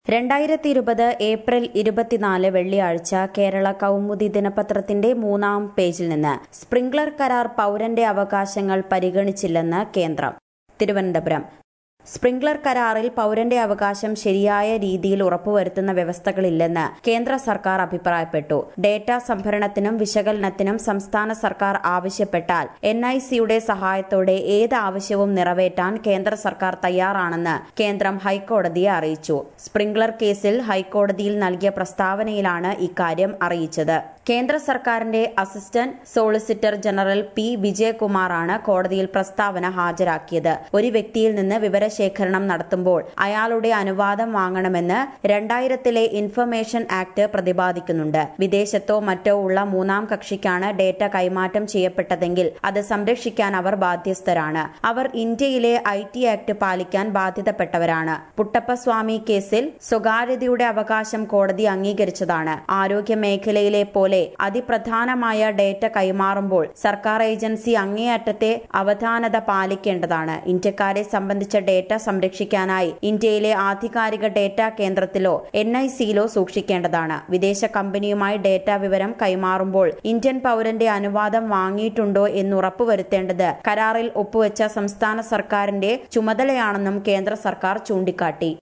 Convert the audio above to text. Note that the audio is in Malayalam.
രണ്ടായിരത്തി ഇരുപത് ഏപ്രിൽ ഇരുപത്തിനാല് വെള്ളിയാഴ്ച കേരള കൗമുദി ദിനപത്രത്തിന്റെ മൂന്നാം പേജിൽ നിന്ന് സ്പ്രിംഗ്ലർ കരാർ പൌരന്റെ അവകാശങ്ങൾ പരിഗണിച്ചില്ലെന്ന് കേന്ദ്രം തിരുവനന്തപുരം സ്പ്രിംഗ്ലർ കരാറിൽ പൌരന്റെ അവകാശം ശരിയായ രീതിയിൽ ഉറപ്പുവരുത്തുന്ന വ്യവസ്ഥകളില്ലെന്ന് കേന്ദ്ര സർക്കാർ അഭിപ്രായപ്പെട്ടു ഡേറ്റ സംഭരണത്തിനും വിശകലനത്തിനും സംസ്ഥാന സർക്കാർ ആവശ്യപ്പെട്ടാൽ എൻ ഐ സിയുടെ സഹായത്തോടെ ഏത് ആവശ്യവും നിറവേറ്റാൻ കേന്ദ്ര സർക്കാർ തയ്യാറാണെന്ന് കേന്ദ്രം ഹൈക്കോടതിയെ അറിയിച്ചു സ്പ്രിംഗ്ലർ കേസിൽ ഹൈക്കോടതിയിൽ നൽകിയ പ്രസ്താവനയിലാണ് ഇക്കാര്യം അറിയിച്ചത് കേന്ദ്ര സർക്കാരിന്റെ അസിസ്റ്റന്റ് സോളിസിറ്റർ ജനറൽ പി വിജയകുമാറാണ് കോടതിയിൽ പ്രസ്താവന ഹാജരാക്കിയത് ഒരു വ്യക്തിയിൽ നിന്ന് വിവരശേഖരണം നടത്തുമ്പോൾ അയാളുടെ അനുവാദം വാങ്ങണമെന്ന് രണ്ടായിരത്തിലെ ഇൻഫർമേഷൻ ആക്ട് പ്രതിപാദിക്കുന്നുണ്ട് വിദേശത്തോ മറ്റോ ഉള്ള മൂന്നാം കക്ഷിക്കാണ് ഡേറ്റ കൈമാറ്റം ചെയ്യപ്പെട്ടതെങ്കിൽ അത് സംരക്ഷിക്കാൻ അവർ ബാധ്യസ്ഥരാണ് അവർ ഇന്ത്യയിലെ ഐ ടി ആക്ട് പാലിക്കാൻ ബാധ്യതപ്പെട്ടവരാണ് പുട്ടപ്പസ്വാമി കേസിൽ സ്വകാര്യതയുടെ അവകാശം കോടതി അംഗീകരിച്ചതാണ് ആരോഗ്യ മേഖലയിലെ പോലെ അതിപ്രധാനമായ ഡേറ്റ കൈമാറുമ്പോൾ സർക്കാർ ഏജൻസി അങ്ങേയറ്റത്തെ അവധാനത പാലിക്കേണ്ടതാണ് ഇന്ത്യക്കാരെ സംബന്ധിച്ച ഡേറ്റ സംരക്ഷിക്കാനായി ഇന്ത്യയിലെ ആധികാരിക ഡേറ്റ കേന്ദ്രത്തിലോ എൻ ഐ സിയിലോ സൂക്ഷിക്കേണ്ടതാണ് വിദേശ കമ്പനിയുമായി ഡേറ്റ വിവരം കൈമാറുമ്പോൾ ഇന്ത്യൻ പൌരന്റെ അനുവാദം വാങ്ങിയിട്ടുണ്ടോ എന്ന് ഉറപ്പുവരുത്തേണ്ടത് കരാറിൽ ഒപ്പുവെച്ച സംസ്ഥാന സർക്കാരിന്റെ ചുമതലയാണെന്നും കേന്ദ്ര സർക്കാർ ചൂണ്ടിക്കാട്ടി